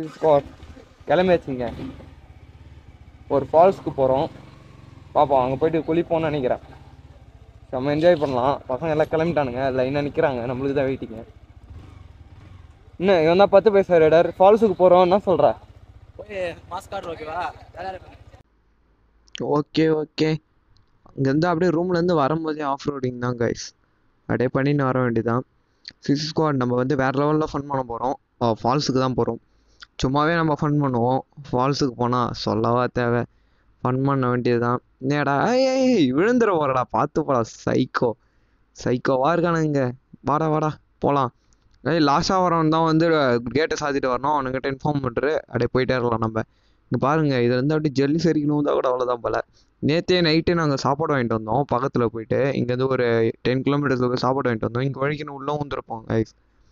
Squad கிளம்பியாச்சுங்க ஒரு ஃபால்ஸ்க்கு போகிறோம் பார்ப்போம் அங்கே போயிட்டு குளிப்போம்னு நினைக்கிறேன் செம்ம என்ஜாய் பண்ணலாம் பசங்க எல்லாம் கிளம்பிட்டானுங்க லைனாக நிற்கிறாங்க நம்மளுக்கு தான் வெயிட்டிங்க இன்னும் இவன் தான் பத்து பைசா ரேடர் ஃபால்ஸுக்கு போகிறோம் என்ன சொல்கிற போய் மாஸ்க் கார்டு ஓகேவா ஓகே ஓகே அங்கேருந்து அப்படியே ரூம்லேருந்து வரும்போதே ஆஃப் ரோடிங் தான் கைஸ் அப்படியே பண்ணின்னு வர வேண்டியதான் சிக்ஸ் ஸ்குவாட் நம்ம வந்து வேறு லெவலில் ஃபன் பண்ண போகிறோம் ஃபால்ஸுக்கு தான் போகிறோம் சும்மாவே நம்ம ஃபன் பண்ணுவோம் ஃபால்ஸுக்கு போனால் சொல்லவா தேவை ஃபன் பண்ண வேண்டியது தான் என்னடா ஏய் ஏய், ஏய் விழுந்துட போகிறடா பார்த்து போடா சைக்கோ சைக்கோவாக இருக்கானுங்க வாடா வாடா போகலாம் ஏய் லாஸ்ட்டாக வரவன் தான் வந்து கேட்டை சாத்திட்டு வரணும் அவனுக்கிட்ட இன்ஃபார்ம் பண்ணிட்டு அப்படியே போயிட்டே இருக்கலாம் நம்ம இங்கே பாருங்க இதுல இருந்து அப்படியே ஜல்லி சரிக்கணும் தான் கூட அவ்வளோதான் போல நேற்றே நைட்டு நாங்கள் சாப்பாடு வாங்கிட்டு வந்தோம் பக்கத்தில் போயிட்டு இங்கேருந்து ஒரு டென் கிலோமீட்டர்ஸில் போய் சாப்பாடு வாங்கிட்டு வந்தோம் இங்கே வழிக்கு உள்ளே வந்துருப்போம் கைஸ்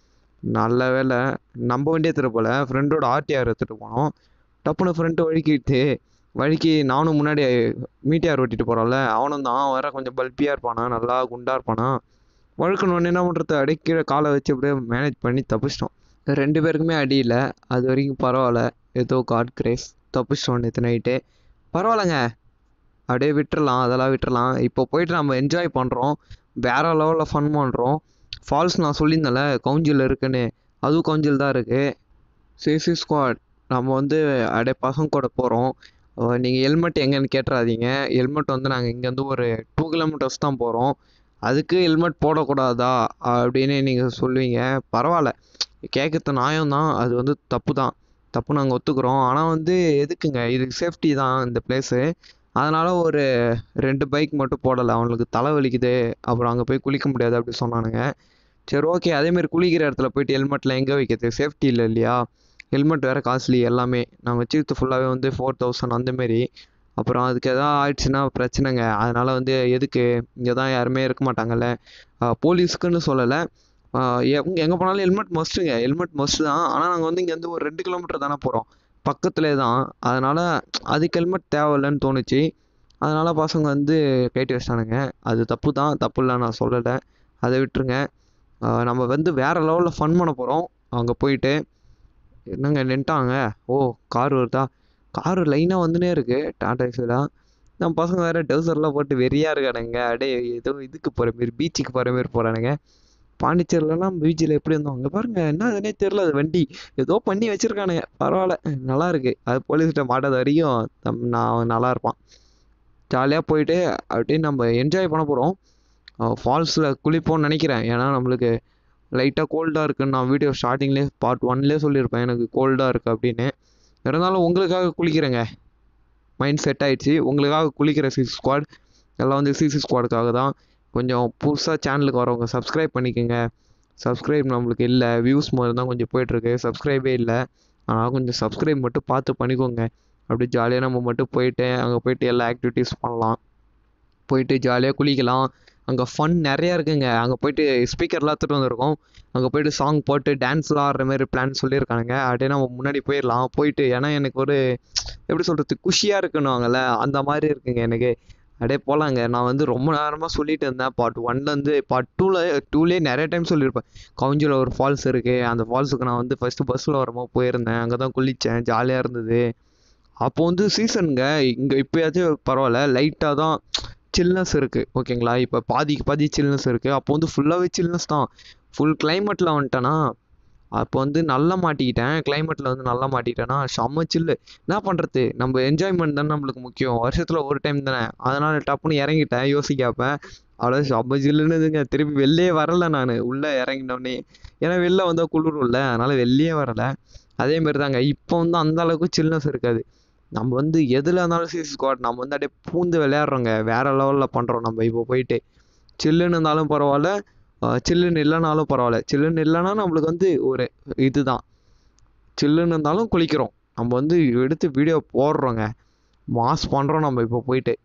நல்ல வேலை நம்ம வண்டி எடுத்துகிட்டு போல ஃப்ரெண்டோட ஆர்டிஆர் எடுத்துகிட்டு போனோம் டப்புன்னு ஃப்ரெண்டு வழுக்கிட்டு வழுக்கி நானும் முன்னாடி மீட்டியார் ஓட்டிட்டு போகிறோம்ல அவனும் தான் வேற கொஞ்சம் பல்பியாக இருப்பானா நல்லா குண்டா இருப்பானா வழுக்கணுன்னு என்ன பண்ணுறது அப்படியே கீழே காலை வச்சு அப்படியே மேனேஜ் பண்ணி தப்பிச்சிட்டோம் ரெண்டு பேருக்குமே அடி இல்லை அது வரைக்கும் பரவாயில்ல ஏதோ காட் கிரேஸ் தப்பிச்சிட்டோம் நேற்று நைட்டு பரவாயில்லைங்க அப்படியே விட்டுறலாம் அதெல்லாம் விட்டுறலாம் இப்போ போயிட்டு நம்ம என்ஜாய் பண்ணுறோம் வேற லெவலில் ஃபன் பண்ணுறோம் ஃபால்ஸ் நான் சொல்லியிருந்தேன்ல கவுஞ்சில் இருக்குன்னு அதுவும் கவுஞ்சில் தான் இருக்குது சேசி ஸ்குவாட் நம்ம வந்து அப்படியே பசங்க கூட போகிறோம் நீங்கள் ஹெல்மெட் எங்கன்னு கேட்டுறாதீங்க ஹெல்மெட் வந்து நாங்கள் இங்கேருந்து ஒரு டூ கிலோமீட்டர்ஸ் தான் போகிறோம் அதுக்கு ஹெல்மெட் போடக்கூடாதா அப்படின்னு நீங்கள் சொல்லுவீங்க பரவாயில்ல கேட்குறது நியாயம் தான் அது வந்து தப்பு தான் தப்பு நாங்கள் ஒத்துக்கிறோம் ஆனால் வந்து எதுக்குங்க இது சேஃப்டி தான் இந்த பிளேஸு அதனால் ஒரு ரெண்டு பைக் மட்டும் போடலை அவனுக்கு தலை வலிக்குது அப்புறம் அங்கே போய் குளிக்க முடியாது அப்படி சொன்னானுங்க சரி ஓகே அதேமாரி குளிக்கிற இடத்துல போயிட்டு ஹெல்மெட்லாம் எங்கே வைக்கிறது சேஃப்டி இல்லை இல்லையா ஹெல்மெட் வேறு காஸ்ட்லி எல்லாமே நான் வச்சுக்கிறது ஃபுல்லாகவே வந்து ஃபோர் தௌசண்ட் அந்தமாரி அப்புறம் அதுக்கு எதாவது ஆயிடுச்சுன்னா பிரச்சனைங்க அதனால் வந்து எதுக்கு இங்கே தான் யாருமே இருக்க மாட்டாங்கல்ல போலீஸ்க்குன்னு சொல்லலை எங்கே எங்கே போனாலும் ஹெல்மெட் மஸ்ட்டுங்க ஹெல்மெட் மஸ்ட் தான் ஆனால் நாங்கள் வந்து இங்கேருந்து ஒரு ரெண்டு கிலோமீட்டர் தானே போகிறோம் பக்கத்துலேயே தான் அதனால் அதுக்கு ஹெல்மெட் தேவையில்லைன்னு தோணுச்சு அதனால் பசங்க வந்து கைட்டு வச்சிட்டானுங்க அது தப்பு தான் தப்பு இல்லை நான் சொல்லலை அதை விட்டுருங்க ஆஹ் நம்ம வந்து வேறு லெவலில் ஃபன் பண்ண போகிறோம் அங்கே போயிட்டு என்னங்க நின்ட்டாங்க ஓ கார் வருதா கார் லைனாக வந்துனே இருக்கு டாடா ஏசிலாம் நம்ம பசங்க வேறு டவுசர்லாம் போட்டு வெறியாக இருக்கானுங்க அப்படியே ஏதோ இதுக்கு போகிற மாரி பீச்சுக்கு போகிற மாரி போகிறானுங்க பாண்டிச்சேரிலலாம் பீச்சில் எப்படி இருந்தோம் அங்கே பாருங்க என்ன அதுனே தெரில அது வண்டி ஏதோ பண்ணி வச்சிருக்கானுங்க பரவாயில்ல நல்லா இருக்கு அது போலீஸ்கிட்ட மாட்டாத வரைக்கும் தம் நான் நல்லா இருப்பான் ஜாலியாக போயிட்டு அப்படியே நம்ம என்ஜாய் பண்ண போகிறோம் ஃபால்ஸில் குளிப்போம்னு நினைக்கிறேன் ஏன்னா நம்மளுக்கு லைட்டாக கோல்டாக இருக்குன்னு நான் வீடியோ ஸ்டார்டிங்லேயே பார்ட் ஒன்லேயே சொல்லியிருப்பேன் எனக்கு கோல்டாக இருக்குது அப்படின்னு இருந்தாலும் உங்களுக்காக குளிக்கிறேங்க மைண்ட் செட் ஆயிடுச்சு உங்களுக்காக குளிக்கிற சிக்ஸ் ஸ்குவாட் எல்லாம் வந்து சிசி ஸ்குவாடுக்காக தான் கொஞ்சம் புதுசாக சேனலுக்கு வரவங்க சப்ஸ்கிரைப் பண்ணிக்கோங்க சப்ஸ்கிரைப் நம்மளுக்கு இல்லை வியூஸ் மாதிரி தான் கொஞ்சம் போயிட்டுருக்கு சப்ஸ்கிரைபே இல்லை அதனால் கொஞ்சம் சப்ஸ்கிரைப் மட்டும் பார்த்து பண்ணிக்கோங்க அப்படி ஜாலியாக நம்ம மட்டும் போயிட்டு அங்கே போயிட்டு எல்லா ஆக்டிவிட்டீஸ் பண்ணலாம் போயிட்டு ஜாலியாக குளிக்கலாம் அங்கே ஃபன் நிறையா இருக்குங்க அங்கே போயிட்டு ஸ்பீக்கர்லாம் எடுத்துகிட்டு வந்திருக்கோம் அங்கே போயிட்டு சாங் போட்டு டான்ஸ்லாம் ஆடுற மாதிரி பிளான் சொல்லியிருக்கானுங்க அப்படியே நம்ம முன்னாடி போயிடலாம் போயிட்டு ஏன்னா எனக்கு ஒரு எப்படி சொல்கிறது குஷியாக இருக்குன்னுவாங்கல்ல அந்த மாதிரி இருக்குங்க எனக்கு அப்படியே போகலாங்க நான் வந்து ரொம்ப நேரமாக சொல்லிட்டு இருந்தேன் பார்ட் ஒன்லேருந்து பார்ட் டூவில் டூலேயே நிறைய டைம் சொல்லியிருப்பேன் கவுஞ்சில் ஒரு ஃபால்ஸ் இருக்குது அந்த ஃபால்ஸுக்கு நான் வந்து ஃபஸ்ட்டு பஸ்ஸில் வரும்போது போயிருந்தேன் அங்கே தான் குளித்தேன் ஜாலியாக இருந்தது அப்போ வந்து சீசனுங்க இங்கே இப்போயாச்சும் பரவாயில்ல லைட்டாக தான் சில்னஸ் இருக்குது ஓகேங்களா இப்போ பாதிக்கு பாதி சில்னஸ் இருக்குது அப்போ வந்து ஃபுல்லாகவே சில்னஸ் தான் ஃபுல் கிளைமேட்டில் வந்துட்டேன்னா அப்போ வந்து நல்லா மாட்டிக்கிட்டேன் கிளைமேட்டில் வந்து நல்லா மாட்டிக்கிட்டேன்னா செம்ம சில்லு என்ன பண்ணுறது நம்ம என்ஜாய்மெண்ட் தானே நம்மளுக்கு முக்கியம் வருஷத்தில் ஒரு டைம் தானே அதனால் டப்புன்னு இறங்கிட்டேன் யோசிக்காப்ப அவ்வளோ செம்ம ஜில்லுன்னுதுங்க திருப்பி வெளிலே வரல நான் உள்ளே இறங்கினோடனே ஏன்னா வெளில வந்தால் குளிரும்ல அதனால் வெளியே வரலை அதேமாரி தாங்க இப்போ வந்து அந்த அளவுக்கு சில்னஸ் இருக்காது நம்ம வந்து எதில் இருந்தாலும் சி ஸ்குவாட் நம்ம வந்து அப்படியே பூந்து விளையாடுறோங்க வேற லெவலில் பண்ணுறோம் நம்ம இப்போ போயிட்டு சில்லுன்னு இருந்தாலும் பரவாயில்ல சில்லுன்னு இல்லைனாலும் பரவாயில்ல சில்லுன்னு இல்லைன்னா நம்மளுக்கு வந்து ஒரு இதுதான் சில்லுன்னு இருந்தாலும் குளிக்கிறோம் நம்ம வந்து எடுத்து வீடியோ போடுறோங்க மாஸ் பண்ணுறோம் நம்ம இப்போ போயிட்டு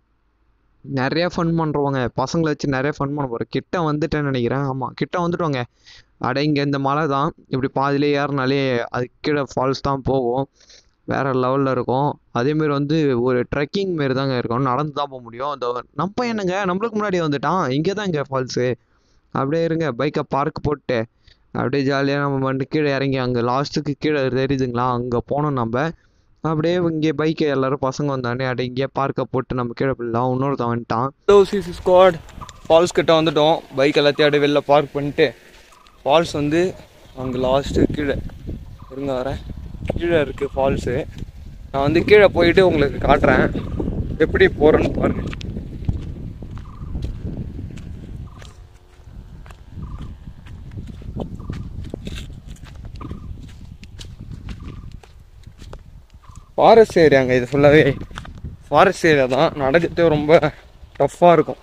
நிறைய ஃபன் பண்ணுறவங்க பசங்களை வச்சு நிறைய ஃபன் பண்ண போகிறோம் கிட்ட வந்துட்டேன்னு நினைக்கிறேன் ஆமாம் கிட்ட வந்துட்டோங்க அட இங்கே இந்த மலை தான் இப்படி பாதியிலே ஏறினாலே அது கீழே ஃபால்ஸ் தான் போகும் வேறு லெவலில் இருக்கும் அதேமாரி வந்து ஒரு ட்ரெக்கிங் மாரி தாங்க இருக்கும் நடந்து தான் போக முடியும் இந்த நம்ம என்னங்க நம்மளுக்கு முன்னாடி வந்துட்டான் இங்கே தான் இங்கே ஃபால்ஸு அப்படியே இருங்க பைக்கை பார்க் போட்டு அப்படியே ஜாலியாக நம்ம வந்து கீழே இறங்கி அங்கே லாஸ்ட்டுக்கு கீழே தெரியுதுங்களா அங்கே போனோம் நம்ம அப்படியே இங்கே பைக்கை எல்லாரும் பசங்க வந்தானே அப்படியே இங்கேயே பார்க்கை போட்டு நம்ம கீழே போயிடலாம் இன்னொருத்தன் வந்துட்டான் சிசி ஸ்குவாட் ஃபால்ஸ் கிட்ட வந்துட்டோம் பைக் எல்லாத்தையும் அப்படியே வெளில பார்க் பண்ணிட்டு ஃபால்ஸ் வந்து அங்கே லாஸ்ட்டு கீழே இருங்க வரேன் கீழே இருக்குது ஃபால்ஸு நான் வந்து கீழே போயிட்டு உங்களுக்கு காட்டுறேன் எப்படி போகிறேன்னு பாருங்க ஃபாரஸ்ட் ஏரியாங்க இது ஃபுல்லாகவே ஃபாரஸ்ட் ஏரியா தான் நடக்கிறதே ரொம்ப டஃப்பாக இருக்கும்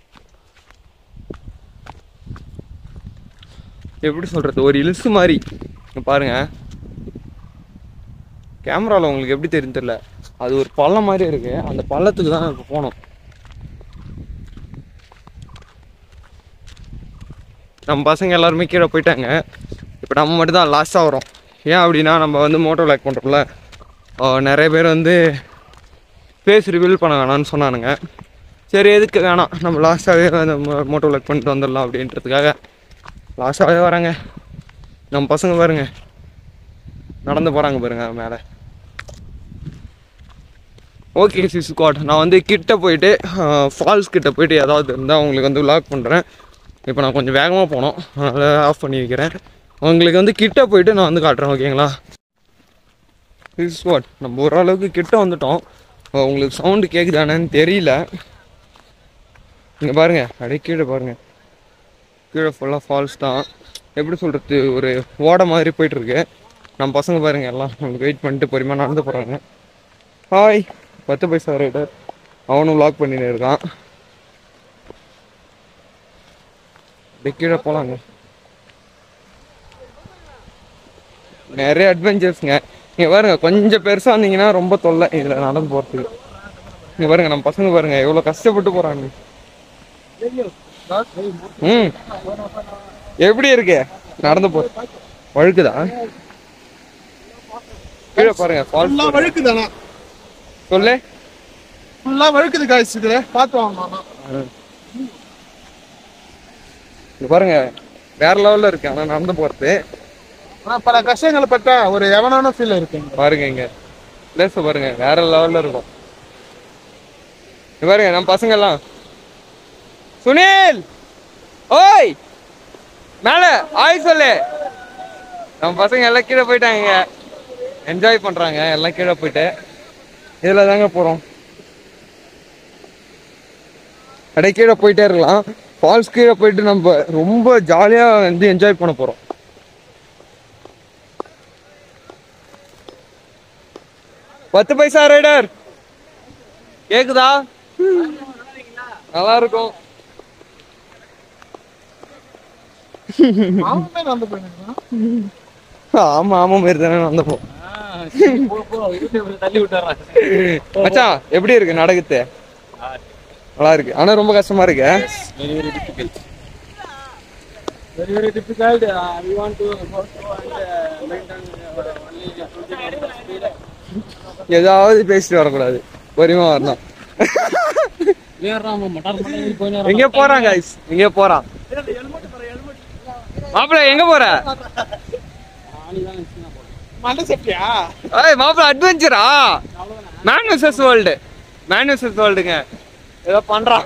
எப்படி சொல்கிறது ஒரு இலுசு மாதிரி இங்க பாருங்க கேமராவில் உங்களுக்கு எப்படி தெரியும் தெரியல அது ஒரு பள்ளம் மாதிரி இருக்கு அந்த பள்ளத்துக்கு தான் இப்போ போனோம் நம்ம பசங்க எல்லாருமே கீழே போயிட்டாங்க இப்போ நம்ம மட்டும் தான் லாஸ்ட்டாக வரோம் ஏன் அப்படின்னா நம்ம வந்து மோட்டோ லைக் பண்ணுறோம்ல நிறைய பேர் வந்து ஃபேஸ் ரிவீல் பண்ண வேணாம்னு சொன்னானுங்க சரி எதுக்கு வேணாம் நம்ம லாஸ்ட்டாகவே அந்த மோட்டோ லைக் பண்ணிட்டு வந்துடலாம் அப்படின்றதுக்காக லாஸ்ட்டாகவே வராங்க நம்ம பசங்க பாருங்க நடந்து போகிறாங்க பாருங்க மேலே ஓகே சி ஸ்குவாட் நான் வந்து கிட்ட போயிட்டு ஃபால்ஸ் கிட்ட போயிட்டு ஏதாவது இருந்தால் உங்களுக்கு வந்து விளாக் பண்ணுறேன் இப்போ நான் கொஞ்சம் வேகமாக போனோம் அதனால் ஆஃப் பண்ணி வைக்கிறேன் உங்களுக்கு வந்து கிட்ட போயிட்டு நான் வந்து காட்டுறேன் ஓகேங்களா இஸ் வாட் நம்ம ஓரளவுக்கு கிட்ட வந்துட்டோம் அஹ் உங்களுக்கு சவுண்டு கேட்குதானேன்னு தெரியல இங்கே பாருங்க அப்படியே கீழே பாருங்க கீழே ஃபுல்லாக ஃபால்ஸ் தான் எப்படி சொல்கிறது ஒரு ஓடை மாதிரி போயிட்டுருக்கு நம்ம பசங்க பாருங்க எல்லாம் நம்மளுக்கு வெயிட் பண்ணிட்டு பொறுமையாக நடந்து போகிறாங்க ஹாய் பத்து பைசா ரைடர் அவனும் வ்ளாக் பண்ணின்னு இருக்கான் அப்படியே கீழே போகலாங்க நிறைய அட்வென்ச்சர்ஸ்ங்க இங்கே பாருங்க கொஞ்சம் பெருசாக இருந்தீங்கன்னா ரொம்ப தொல்லை இதில் நடந்து போகிறதுக்கு இங்கே பாருங்க நம்ம பசங்க பாருங்க எவ்வளோ கஷ்டப்பட்டு போகிறாங்க ம் எப்படி இருக்கு நடந்து போ வழுக்குதா கீழே பாருங்க ஃபால்ஸ் ஃபுல்லா வழுக்குதானா சொல்லு ஃபுல்லா வழுக்குது காய்ச்சி இதுல பார்த்து வாங்கணும் இங்க பாருங்க வேற லெவல்ல இருக்கு ஆனா நடந்து போறது ஆனா பல கஷ்டங்களை பட்ட ஒரு எவனான ஃபீல் இருக்குங்க பாருங்க இங்க பிளேஸ் பாருங்க வேற லெவல்ல இருக்கும் இங்க பாருங்க நம்ம பசங்க எல்லாம் சுனில் ஓய் மேல ஆய் சொல்லு நம்ம பசங்க எல்லாம் கீழே போயிட்டாங்க என்ஜாய் பண்றாங்க எல்லாம் கீழே போயிட்டு இதுல தாங்க போறோம் அப்படியே கீழே போயிட்டே இருக்கலாம் ஃபால்ஸ் கீழே போயிட்டு நம்ம ரொம்ப ஜாலியா வந்து என்ஜாய் பண்ண போறோம் பத்து பைசா ரைடர் கேக்குதா நல்லா இருக்கும் அவனுமே நடந்து போயிருக்கான் ஆமா ஆமா மாரி தானே வந்தப்போ போ போ யூடியூப்ல தள்ளி விட்டுறான் மச்சான் எப்படி இருக்கு நடக்குது நல்லா இருக்கு ஆனா ரொம்ப கஷ்டமா இருக்கு very very difficult very very difficult we want to go to and maintain only 20 speed ஏதாவது பேசிட்டு வரக்கூடாது பொறுமையா வரணும் ஏறாம மட்டார் மட்டார் போயினே எங்க போறான் guys எங்க போறான் மாப்பிள்ள எங்க போற ஆணி தான் நிச்சயம் போறோம் மண்டை செட்டியா ஏய் மாப்பிள்ள அட்வென்ச்சரா man vs world man vs வேர்ல்டுங்க ஏதோ பண்றான்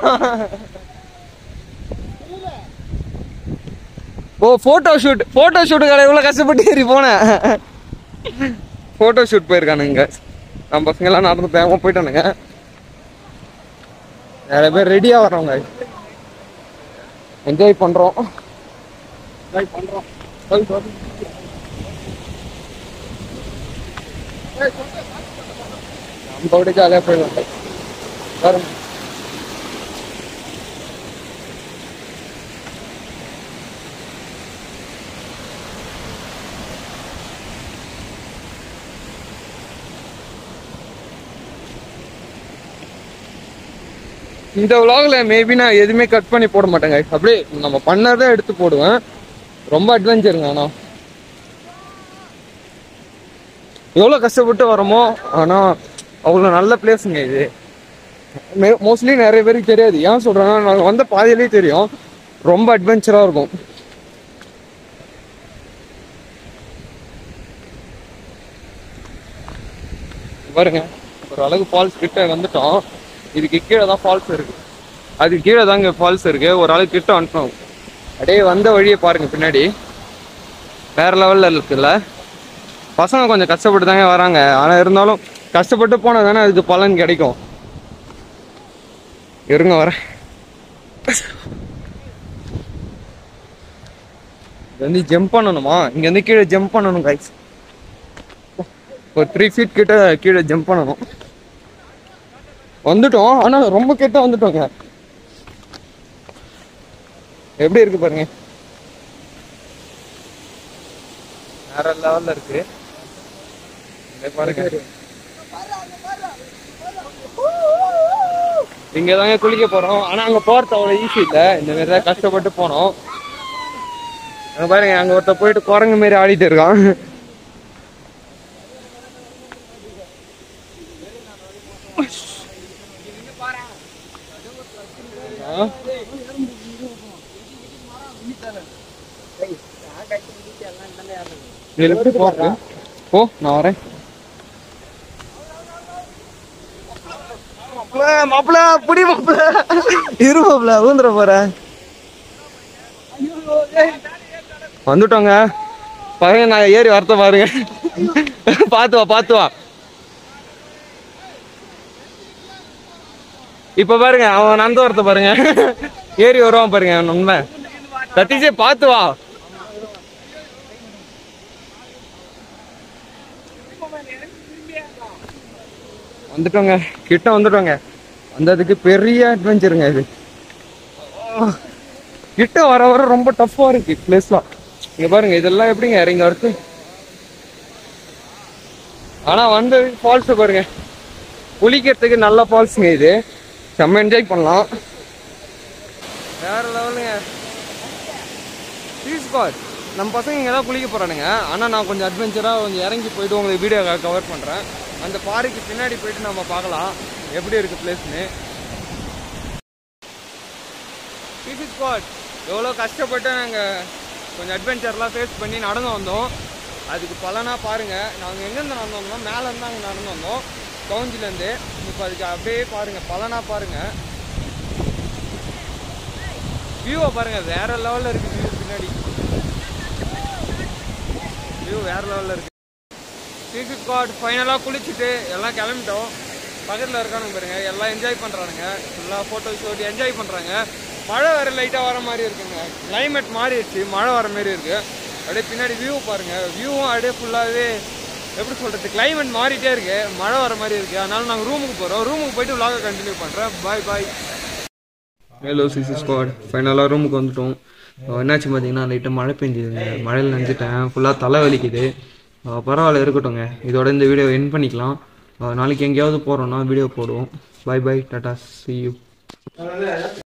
ஓ போட்டோ ஷூட் போட்டோ ஷூட்டுக்கார இவ்வளோ கஷ்டப்பட்டு ஏறி போனேன் போட்டோ ஷூட் போயிருக்கானுங்க நம்ம பசங்க எல்லாம் நடந்து வேகமாக போயிட்டானுங்க நிறைய பேர் ரெடியாக வர்றவங்க என்ஜாய் பண்ணுறோம் ட்ரை பண்றோம் நம்ம விட ஜாலியாக போயிடலாம் வரும் இந்த vlogல மேபி நான் எதுவுமே கட் பண்ணி போட மாட்டேங்க அப்படியே நம்ம பண்ணதை எடுத்து போடுவேன் ரொம்ப அட்வென்ச்சருங்க ஆனா எவ்வளோ கஷ்டப்பட்டு வரோமோ ஆனால் அவ்வளோ நல்ல பிளேஸுங்க இது மோஸ்ட்லி நிறைய பேருக்கு தெரியாது ஏன் சொல்கிறேன்னா நாங்கள் வந்த பாதையிலே தெரியும் ரொம்ப அட்வென்ச்சராக இருக்கும் பாருங்க ஒரு அளவுக்கு ஃபால்ஸ் கிட்ட வந்துட்டோம் இதுக்கு கீழே தான் ஃபால்ஸ் இருக்கு அதுக்கு கீழே தாங்க ஃபால்ஸ் இருக்கு ஒரு அளவுக்கு கிட்ட வந்துட்டோம் அப்படியே வந்த வழியை பாருங்க பின்னாடி வேற லெவல்ல இருக்குல்ல பசங்க கொஞ்சம் கஷ்டப்பட்டு தாங்க வராங்க ஆனா இருந்தாலும் கஷ்டப்பட்டு போனா தானே அதுக்கு பலன் கிடைக்கும் இருங்க வரேன் இது வந்து ஜம்ப் பண்ணணுமா இங்க இருந்து கீழே ஜம்ப் பண்ணணும் கைஸ் ஒரு த்ரீ ஃபீட் கிட்ட கீழே ஜம்ப் பண்ணணும் வந்துட்டோம் ஆனா ரொம்ப கிட்ட வந்துட்டோங்க எப்படி இருக்கு பாருங்க வேற லெவல்ல இருக்கு இங்க பாருங்க இங்க தாங்க குளிக்க போறோம் ஆனா அங்க போறது அவ்வளவு ஈஸி இல்ல இந்த மாதிரி தான் கஷ்டப்பட்டு போனோம் அங்க பாருங்க அங்க ஒருத்த போயிட்டு குரங்கு மாதிரி ஆடிட்டு இருக்கான் ஆ? இதுல எப்படி போறது? போ நான் வரேன் மாப்பிள புடி மாப்பிள இரு மாப்பிள ஊந்துட போறேன் வந்துட்டோங்க பாருங்க நான் ஏறி வரத்த பாருங்க பாத்து வா பாத்து வா இப்ப பாருங்க அவன் நடந்து வரத்த பாருங்க ஏறி வருவான் பாருங்க அவன் உண்மை சத்தீஷே பாத்து வா வந்துட்டோங்க கிட்ட வந்துட்டோங்க வந்ததுக்கு பெரிய அட்வென்ச்சருங்க இது ஆ, கிட்ட வர வர ரொம்ப டஃப்பா இருக்கு பிளேஸ்லாம் இங்க பாருங்க இதெல்லாம் எப்படிங்க இறங்கி வரது ஆனா வந்து ஃபால்ஸ் பாருங்க குளிக்கிறதுக்கு நல்ல ஃபால்ஸுங்க இது செம்ம என்ஜாய் பண்ணலாம் வேற லெவலுங்க ப்ளீஸ் காட் நம்ம பசங்க இங்கே தான் குளிக்க போகிறானுங்க ஆனால் நான் கொஞ்சம் அட்வென்ச்சராக கொஞ்சம் இறங்கி போயிட்டு உங்களுக்கு வீடியோ கவர் பண்ணுறேன் அந்த பாறைக்கு பின்னாடி போயிட்டு நம்ம பார்க்கலாம் எப்படி இருக்கு பிளேஸ்னு பிசி ஸ்குவாட் எவ்வளோ கஷ்டப்பட்டு நாங்கள் கொஞ்சம் அட்வென்ச்சர்லாம் ஃபேஸ் பண்ணி நடந்து வந்தோம் அதுக்கு பலனாக பாருங்கள் நாங்கள் எங்கேருந்து நடந்து வந்தோம் மேலேருந்து நாங்கள் நடந்து வந்தோம் கவுஞ்சிலேருந்து இப்போ அதுக்கு அப்படியே பாருங்கள் பலனாக பாருங்கள் வியூவை பாருங்கள் வேற லெவலில் இருக்குது வியூ பின்னாடி வியூ வேற லெவலில் இருக்குது பிசி ஸ்குவாட் ஃபைனலாக குளிச்சுட்டு எல்லாம் கிளம்பிட்டோம் பக்கத்தில் இருக்கானுங்க பாருங்க எல்லாம் என்ஜாய் பண்ணுறானுங்க ஃபுல்லாக ஃபோட்டோ ஷூட் என்ஜாய் பண்ணுறாங்க மழை வேற லைட்டாக வர மாதிரி இருக்குங்க கிளைமேட் மாறிடுச்சு மழை வர மாதிரி இருக்கு அப்படியே பின்னாடி வியூ பாருங்க வியூவும் அப்படியே ஃபுல்லாகவே எப்படி சொல்கிறது கிளைமேட் மாறிட்டே இருக்கு மழை வர மாதிரி இருக்கு அதனால நாங்கள் ரூமுக்கு போகிறோம் ரூமுக்கு போயிட்டு vlog கண்டினியூ பண்ணுறேன் bye bye hello CC squad ஃபைனலாக ரூமுக்கு வந்துட்டோம் அஹ் என்னாச்சு பார்த்தீங்கன்னா லைட்டாக மழை பெஞ்சுதுங்க மழையில் நனைஞ்சிட்டேன் ஃபுல்லாக தலை வலிக்குது அஹ் பரவாயில்ல இருக்கட்டும்ங்க இதோட இந்த வீடியோ என் பண்ணிக்கலாம் அஹ் நாளைக்கு எங்கேயாவது போகிறோன்னா வீடியோ போடுவோம் bye bye tata see you